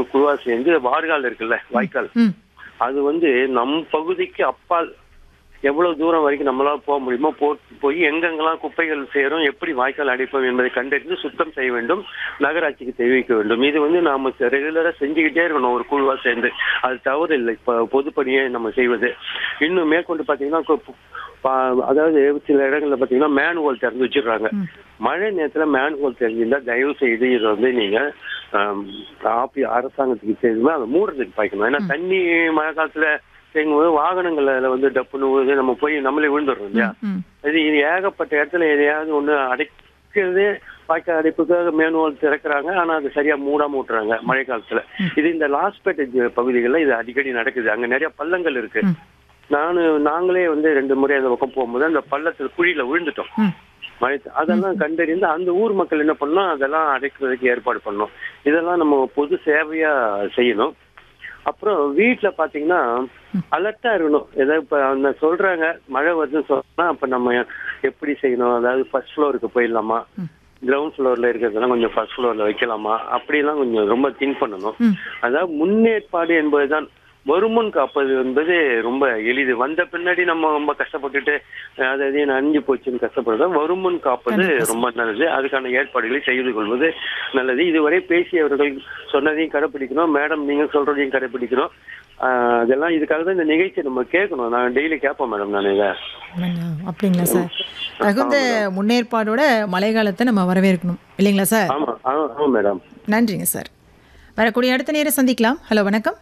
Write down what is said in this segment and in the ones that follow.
குழுவா சேர்ந்து வார்கால் இருக்குல்ல வாய்க்கால் ம் அது வந்து நம் பகுதிக்கு அப்பால் எவ்வளவு தூரம் வரைக்கும் நம்மளால போக முடியுமோ போ போய் எங்கெங்கெல்லாம் குப்பைகள் சேரும் எப்படி வாய்க்கால் அடைப்போம் என்பதை கண்டறிந்து சுத்தம் செய்ய வேண்டும் நகராட்சிக்கு தெரிவிக்க வேண்டும் இது வந்து நாம ரெகுலரா செஞ்சுக்கிட்டே இருக்கணும் ஒரு குழுவா சேர்ந்து அது தவறு இல்லை இப்ப பொதுப்பணியை நம்ம செய்வது இன்னும் மேற்கொண்டு பாத்தீங்கன்னா கு- பா- அதாவது சில இடங்கள்ல பாத்தீங்கன்னா மேன் ஹோல் திறந்து வச்சிடுறாங்க மழை நேரத்துல மேன் ஹோல் தெரிஞ்சிருந்தா தயவு செய்து இதை வந்து நீங்க ஆம், ஆப்பி அரசாங்கத்துக்கு தெரியுமா அதை மூடுறதுக்கு பாய்க்கணும் ஏன்னா தண்ணி மழை காலத்துல தேங்கும்போது வாகனங்கள்ல வந்து டப்புன்னு விழுது நம்ம போய் நம்மளே விழுந்துடுறோம் இல்லையா ம் இது இது ஏகப்பட்ட இடத்துல எதையாவது ஒண்ணு அடைக்கிறதே வாய்க்கால் அடைப்புக்காக மேனுவல் திறக்கிறாங்க ஆனா அது சரியா மூடாம விட்டுறாங்க மழை காலத்துல இது இந்த லாஸ்பேட்டேஜ் பகுதிகளில் இது அடிக்கடி நடக்குது அங்க நிறைய பள்ளங்கள் இருக்கு ம். நானு நாங்களே வந்து ரெண்டு முறை அந்த பக்கம் போகும்போது அந்த பள்ளத்துல குழியில விழுந்துட்டோம் ம் மழை அதெல்லாம் கண்டறிந்து அந்த ஊர் மக்கள் என்ன பண்ணணும் அதெல்லாம் அடைக்கிறதுக்கு ஏற்பாடு பண்ணணும் இதெல்லாம் நம்ம பொது சேவையா செய்யணும் அப்புறம் வீட்டுல பாத்தீங்கன்னா அலர்ட்டா இருக்கணும் ஏதாவது இப்ப அந்த சொல்றாங்க மழை வருதுன்னு சொன்னா அப்ப நம்ம எப்படி செய்யணும் அதாவது ஃபர்ஸ்ட் ஃப்ளோருக்கு போயிடலாமா கிரவுண்ட் ஃப்ளோர்ல இருக்கிறதெல்லாம் கொஞ்சம் ஃபர்ஸ்ட் ஃப்ளோர்ல வைக்கலாமா அப்படிலாம் கொஞ்சம் ரொம்ப திங்க் பண்ணணும் ம். அதாவது முன்னேற்பாடு என்பதுதான் வருமுன் காப்பது என்பது ரொம்ப எளிது வந்த பின்னாடி நம்ம ரொம்ப கஷ்டப்பட்டுட்டு அஹ், அது அதையும் நனைஞ்சு போச்சுன்னு கஷ்டப்படுறதா வருமுன் காப்பது ரொம்ப நல்லது அதுக்கான ஏற்பாடுகளை செய்து கொள்வது நல்லது இதுவரை பேசியவர்கள் சொன்னதையும் கடைப்பிடிக்கணும் மேடம் நீங்க சொல்றதையும் கடைப்பிடிக்கணும் ஆஹ், அதெல்லாம் இதுக்காக தான் இந்த நிகழ்ச்சியை நம்ம கேட்கணும் நான் டெய்லி கேட்பேன் மேடம் நான் இதை ஆமாண்ணா. அப்படிங்களா சார் தகுந்த முன்னேற்பாடோட மழை காலத்தை நம்ம வரவேற்கணும் இல்லைங்களா சார் ஆமா ஆமா ஆமா மேடம் நன்றிங்க சார் வரக்கூடிய அடுத்த நேரம் சந்திக்கலாம் ஹலோ வணக்கம்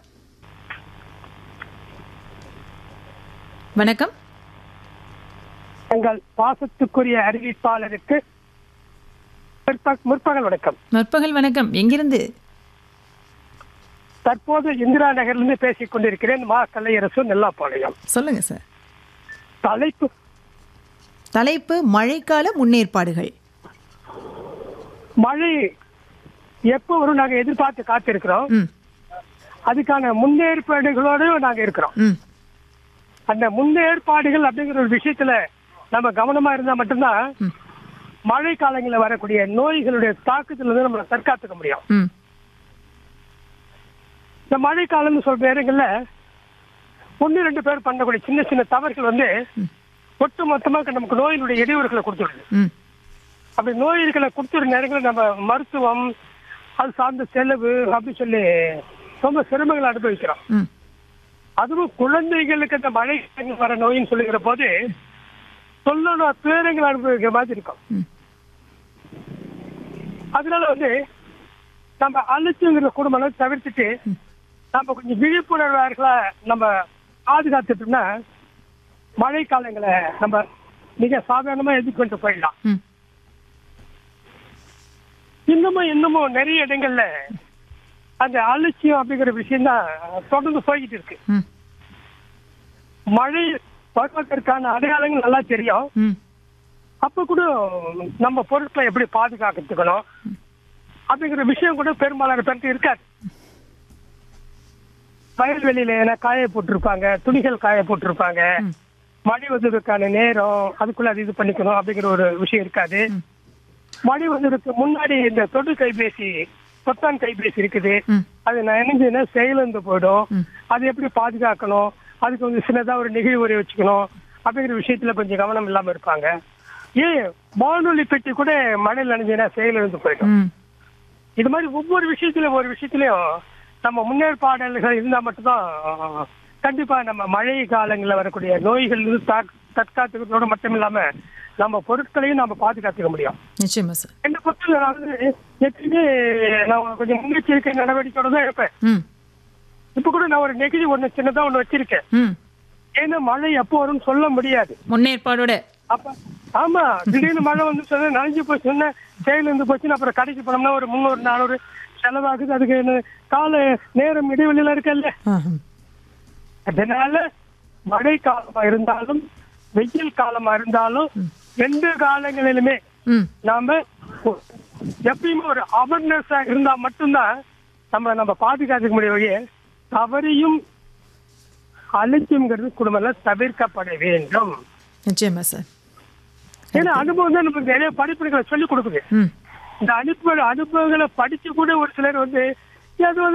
வணக்கம் எங்கள் பாசத்துக்குரிய அறிவிப்பாளருக்கு முற்ப- முற்பகல் வணக்கம் முற்பகல் வணக்கம் எங்கிருந்து தற்போது இந்திரா நகரிலிருந்து பேசிக் கொண்டிருக்கிறேன் மா கலையரசு நெல்லாப்பாளையம் சொல்லுங்க சார் தலைப்பு தலைப்பு மழைக்கால முன்னேற்பாடுகள் மழை எப்போ வரும் நாங்க எதிர்பார்த்து காத்திருக்கிறோம் ம் அதுக்கான முன்னேற்பாடுகளோடு நாங்க இருக்கிறோம் ம் அந்த முன்னேற்பாடுகள் அப்படிங்கிற ஒரு விஷயத்துல நம்ம கவனமா இருந்தா மட்டும்தான் ம். மழை காலங்களில் வரக்கூடிய நோய்களுடைய தாக்கத்துல இருந்து நம்ம தற்காத்துக்க முடியும் ம் இந்த மழை காலம்னு சொல்ற நேரங்கள்ல ஒன்னு ரெண்டு பேர் பண்ணக்கூடிய சின்ன சின்ன தவறுகள் வந்து ஒட்டு மொத்தமாக நமக்கு நோயினுடைய இடையூறுகளை கொடுத்துடுது ம் அப்படி நோய்களை கொடுத்துற நேரங்களில் நம்ம மருத்துவம் அது சார்ந்த செலவு அப்படின்னு சொல்லி ரொம்ப சிரமங்களை அனுபவிக்கிறோம் ம் அதுவும் குழந்தைகளுக்கு இந்த மழை காலங்கள் வர நோயின்னு சொல்லுகிற போது சொல்லணும் துயரங்கள் அனுபவிக்கிற மாதிரி இருக்கும் ம். அதனால வந்து நம்ம அலட்சியங்கிற குடும்பங்களை தவிர்த்துட்டு நம்ம கொஞ்சம் விழிப்புணர்வார்களா நம்ம பாதுகாத்துட்டோம்னா மழை காலங்களை நம்ம மிக சாதாரணமா எதிர்கொண்டு போயிடலாம் ம் இன்னமும் இன்னமும் நிறைய இடங்கள்ல அந்த அலட்சியம் அப்படிங்கிற விஷயம் தான் தொடர்ந்து போய்கிட்டு இருக்கு ம் மழை வருவதற்கான அடையாளங்கள் நல்லா தெரியும் ம் அப்ப கூட நம்ம பொருட்களை எப்படி பாதுகாத்துக்கணும் அப்படிங்கிற விஷயம் கூட பெரும்பாலான பேருக்கு இருக்காது வயல்வெளியில என காய போட்டிருப்பாங்க துணிகள் காய போட்டிருப்பாங்க மழை வந்ததுக்கான நேரம் அதுக்குள்ள அது இது பண்ணிக்கணும் அப்படிங்கிற ஒரு விஷயம் இருக்காது மழை வந்ததுக்கு முன்னாடி இந்த தொடு கைபேசி பொத்தான் கைபேசி இருக்குது ம். அது நான் நினைஞ்சதுன்னா செயலிழந்து போயிடும் ம். அது எப்படி பாதுகாக்கணும் அதுக்கு வந்து சின்னதா ஒரு நெகிழி உரை வச்சுக்கணும் அப்படிங்கிற விஷயத்துல கொஞ்சம் கவனம் இல்லாம இருப்பாங்க ஏன் வானொலி பெட்டி கூட மழையில் நனைஞ்சுன்னா செயலிழந்து போயிடும் ம் இது மாதிரி ஒவ்வொரு விஷயத்திலும் ஒரு விஷயத்திலயும் நம்ம முன்னேற்பாடுகள் இருந்தா மட்டும்தான் கண்டிப்பா நம்ம மழை காலங்களில் வரக்கூடிய நோய்கள் இருந்து தாக்- தற்காத்துக்கிறதோட மட்டும் இல்லாம நம்ம பொருட்களையும் நம்ம பாதுகாத்துக்க முடியும் நிச்சயமா சார் என்ன பொறுத்தவரை நான் வந்து எப்பயுமே நான் கொஞ்சம் முன்னெச்சரிக்கை நடவடிக்கையோட தான் இருப்பேன் ம் இப்ப கூட நான் ஒரு நெகிழி ஒண்ணு சின்னதா ஒண்ணு வச்சிருக்கேன் ம் ஏன்னா மழை எப்போ வரும்னு சொல்ல முடியாது முன்னேற்பாடோட அப்ப ஆமா திடீர்னு மழை வந்து சொன்னா நனைஞ்சு போச்சுன்னா செயல் இருந்து போச்சுன்னா அப்புறம் கடைக்கு போனோம்னா ஒரு முந்நூறு நானூறு செலவாகுது அதுக்கு என்ன கால நேரம் இடைவெளியில இருக்கல்ல ஆ ம் அதனால மழை காலமா இருந்தாலும் வெயில் காலமா இருந்தாலும் ரெண்டு காலங்களிலுமே ம் நாம ஒ- எப்பயுமே ஒரு அவேர்னஸ் இருந்தா மட்டும்தான் நம்ம நம்ம பாதுகாத்துக்க முடிய வழியே தவறையும் அலட்சியம்ங்கிறது குடும்பம்ல தவிர்க்கப்பட வேண்டும் நிச்சயமா சார் ஏன்னா அனுபவம் தான் நமக்கு நிறைய படிப்புகளை சொல்லி கொடுக்குது ம் இந்த அனுபவ அனுபவங்களை படிச்சு கூட ஒரு சிலர் வந்து ஏதோ